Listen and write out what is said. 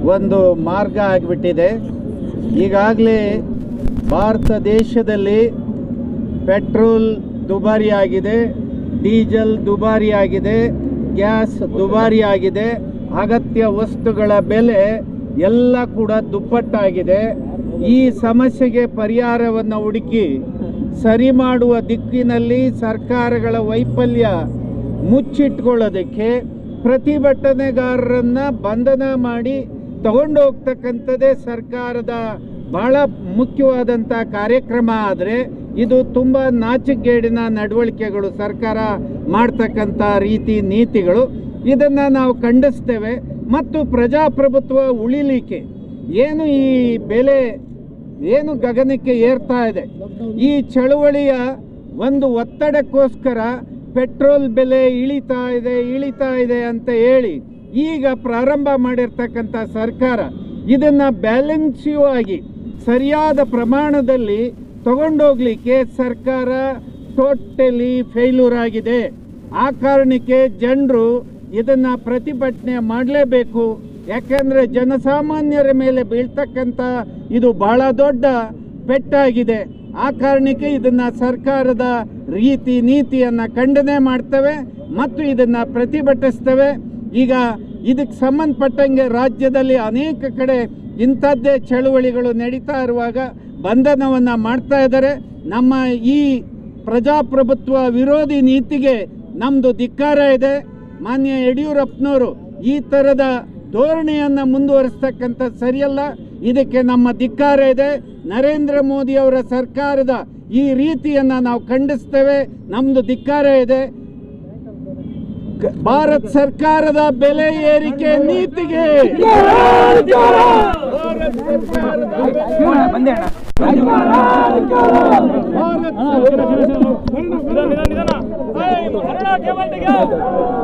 ಒಂದು ಮಾರ್ಗ ಆಗಿಬಿಟ್ಟಿದೆ ಈಗಾಗಲೇ ಭಾರತ ದೇಶದಲ್ಲಿ ಪೆಟ್ರೋಲ್ ದುಬಾರಿ ಆಗಿದೆ ಡೀಸೆಲ್ ದುಬಾರಿ ಆಗಿದೆ ಗ್ಯಾಸ್ ದುಬಾರಿ ಆಗಿದೆ ಅಗತ್ಯ ವಸ್ತುಗಳ ಬೆಲೆ ಎಲ್ಲ ಕೂಡ ದುಪ್ಪಟ್ಟಾಗಿದೆ ಈ ಸಮಸ್ಯೆಗೆ ಪರಿಹಾರವನ್ನು ಹುಡುಕಿ ಸರಿ ಮಾಡುವ ದಿಕ್ಕಿನಲ್ಲಿ ಸರ್ಕಾರಗಳ ವೈಫಲ್ಯ ಮುಚ್ಚಿಟ್ಕೊಳ್ಳೋದಕ್ಕೆ ಪ್ರತಿಭಟನೆಗಾರರನ್ನ ಬಂಧನ ಮಾಡಿ ತಗೊಂಡು ಹೋಗ್ತಕ್ಕಂಥದ್ದೇ ಸರ್ಕಾರದ ಬಹಳ ಮುಖ್ಯವಾದಂಥ ಕಾರ್ಯಕ್ರಮ ಆದರೆ ಇದು ತುಂಬ ನಾಚಿಕೆಗೇಡಿನ ನಡವಳಿಕೆಗಳು ಸರ್ಕಾರ ಮಾಡ್ತಕ್ಕಂಥ ರೀತಿ ನೀತಿಗಳು ಇದನ್ನು ನಾವು ಖಂಡಿಸ್ತೇವೆ ಮತ್ತು ಪ್ರಜಾಪ್ರಭುತ್ವ ಉಳಿಲಿಕ್ಕೆ ಏನು ಈ ಬೆಲೆ ಏನು ಗಗನಕ್ಕೆ ಏರ್ತಾ ಇದೆ ಈ ಚಳುವಳಿಯ ಒಂದು ಒತ್ತಡಕ್ಕೋಸ್ಕರ ಪೆಟ್ರೋಲ್ ಬೆಲೆ ಇಳಿತಾ ಇದೆ ಇಳಿತಾ ಇದೆ ಅಂತ ಹೇಳಿ ಈಗ ಪ್ರಾರಂಭ ಮಾಡಿರ್ತಕ್ಕಂಥ ಸರ್ಕಾರ ಇದನ್ನು ಬ್ಯಾಲೆನ್ಸಿವ್ ಆಗಿ ಸರಿಯಾದ ಪ್ರಮಾಣದಲ್ಲಿ ತಗೊಂಡೋಗ್ಲಿಕ್ಕೆ ಸರ್ಕಾರ ಟೋಟಲಿ ಫೇಲ್ಯೂರ್ ಆಗಿದೆ ಆ ಕಾರಣಕ್ಕೆ ಜನರು ಇದನ್ನು ಪ್ರತಿಭಟನೆ ಮಾಡಲೇಬೇಕು ಯಾಕೆಂದರೆ ಜನಸಾಮಾನ್ಯರ ಮೇಲೆ ಬೀಳ್ತಕ್ಕಂಥ ಇದು ಬಹಳ ದೊಡ್ಡ ಪೆಟ್ಟಾಗಿದೆ ಆ ಕಾರಣಕ್ಕೆ ಇದನ್ನು ಸರ್ಕಾರದ ರೀತಿ ನೀತಿಯನ್ನು ಖಂಡನೆ ಮಾಡ್ತೇವೆ ಮತ್ತು ಇದನ್ನು ಪ್ರತಿಭಟಿಸ್ತೇವೆ ಈಗ ಇದಕ್ಕೆ ಸಂಬಂಧಪಟ್ಟಂಗೆ ರಾಜ್ಯದಲ್ಲಿ ಅನೇಕ ಕಡೆ ಇಂಥದ್ದೇ ಚಳುವಳಿಗಳು ನಡೀತಾ ಇರುವಾಗ ಬಂಧನವನ್ನು ಮಾಡ್ತಾ ಇದ್ದಾರೆ ನಮ್ಮ ಈ ಪ್ರಜಾಪ್ರಭುತ್ವ ವಿರೋಧಿ ನೀತಿಗೆ ನಮ್ಮದು ಧಿಕ್ಕಾರ ಇದೆ ಮಾನ್ಯ ಯಡಿಯೂರಪ್ಪನವರು ಈ ಥರದ ಧೋರಣೆಯನ್ನು ಮುಂದುವರಿಸ್ತಕ್ಕಂಥ ಸರಿಯಲ್ಲ ಇದಕ್ಕೆ ನಮ್ಮ ಧಿಕ್ಕಾರ ಇದೆ ನರೇಂದ್ರ ಮೋದಿ ಅವರ ಸರ್ಕಾರದ ಈ ರೀತಿಯನ್ನು ನಾವು ಖಂಡಿಸ್ತೇವೆ ನಮ್ಮದು ಧಿಕ್ಕಾರ ಇದೆ ಕ- ಭಾರತ ಸರ್ಕಾರದ ಬೆಲೆ ಏರಿಕೆ ನೀತಿಗೆ ಭಾರತ ಸರ್ಕಾರದ ಬೆಲೆ- ಭಾರತ ಸರ್ಕಾರದ- ನಿಧಾನ ನಿಧಾನ ನಿಧಾನ ಏಯ್, ಹರಡ ಕೇಬಲ್ ತೆಗೆ